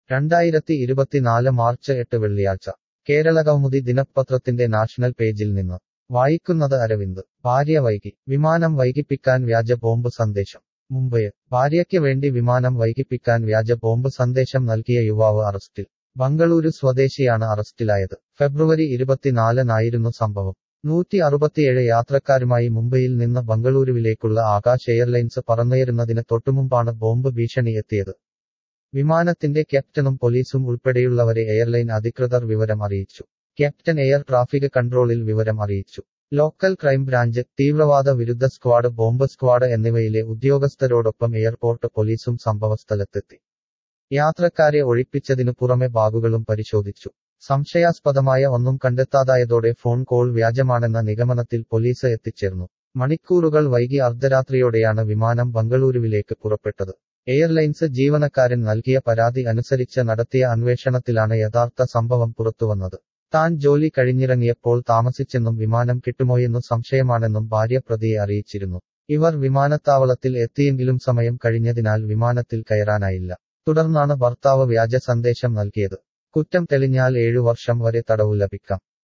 രണ്ടായിരത്തി ഇരുപത്തിനാല് മാർച്ച് എട്ട് വെള്ളിയാഴ്ച കേരളകൗമുദി ദിനപത്രത്തിന്റെ നാഷണൽ പേജിൽ നിന്ന് വായിക്കുന്നത് അരവിന്ദ് ഭാര്യ വൈകി വിമാനം വൈകിപ്പിക്കാൻ വ്യാജ ബോംബ് സന്ദേശം മുംബൈ ഭാര്യയ്ക്ക് വേണ്ടി വിമാനം വൈകിപ്പിക്കാൻ വ്യാജ ബോംബ് സന്ദേശം നൽകിയ യുവാവ് അറസ്റ്റിൽ ബംഗളൂരു സ്വദേശിയാണ് അറസ്റ്റിലായത് ഫെബ്രുവരി ഇരുപത്തിനാലിനായിരുന്നു സംഭവം നൂറ്റി അറുപത്തിയേഴ് യാത്രക്കാരുമായി മുംബൈയിൽ നിന്ന് ബംഗളൂരുവിലേക്കുള്ള ആകാശ് എയർലൈൻസ് പറന്നുയരുന്നതിന് തൊട്ടുമുമ്പാണ് ബോംബ് ഭീഷണി എത്തിയത് വിമാനത്തിന്റെ ക്യാപ്റ്റനും പോലീസും ഉൾപ്പെടെയുള്ളവരെ എയർലൈൻ അധികൃതർ വിവരം അറിയിച്ചു ക്യാപ്റ്റൻ എയർ ട്രാഫിക് കൺട്രോളിൽ വിവരം അറിയിച്ചു ലോക്കൽ ക്രൈംബ്രാഞ്ച് തീവ്രവാദ വിരുദ്ധ സ്ക്വാഡ് ബോംബ് സ്ക്വാഡ് എന്നിവയിലെ ഉദ്യോഗസ്ഥരോടൊപ്പം എയർപോർട്ട് പോലീസും സംഭവസ്ഥലത്തെത്തി യാത്രക്കാരെ ഒഴിപ്പിച്ചതിനു പുറമെ ബാഗുകളും പരിശോധിച്ചു സംശയാസ്പദമായ ഒന്നും കണ്ടെത്താതായതോടെ ഫോൺ കോൾ വ്യാജമാണെന്ന നിഗമനത്തിൽ പോലീസ് എത്തിച്ചേർന്നു മണിക്കൂറുകൾ വൈകി അർദ്ധരാത്രിയോടെയാണ് വിമാനം ബംഗളൂരുവിലേക്ക് പുറപ്പെട്ടത് എയർലൈൻസ് ജീവനക്കാരൻ നൽകിയ പരാതി അനുസരിച്ച് നടത്തിയ അന്വേഷണത്തിലാണ് യഥാർത്ഥ സംഭവം പുറത്തുവന്നത് താൻ ജോലി കഴിഞ്ഞിറങ്ങിയപ്പോൾ താമസിച്ചെന്നും വിമാനം കിട്ടുമോയെന്നു സംശയമാണെന്നും ഭാര്യ പ്രതിയെ അറിയിച്ചിരുന്നു ഇവർ വിമാനത്താവളത്തിൽ എത്തിയെങ്കിലും സമയം കഴിഞ്ഞതിനാൽ വിമാനത്തിൽ കയറാനായില്ല തുടർന്നാണ് ഭർത്താവ് വ്യാജ സന്ദേശം നൽകിയത് കുറ്റം തെളിഞ്ഞാൽ ഏഴു വർഷം വരെ തടവു ലഭിക്കാം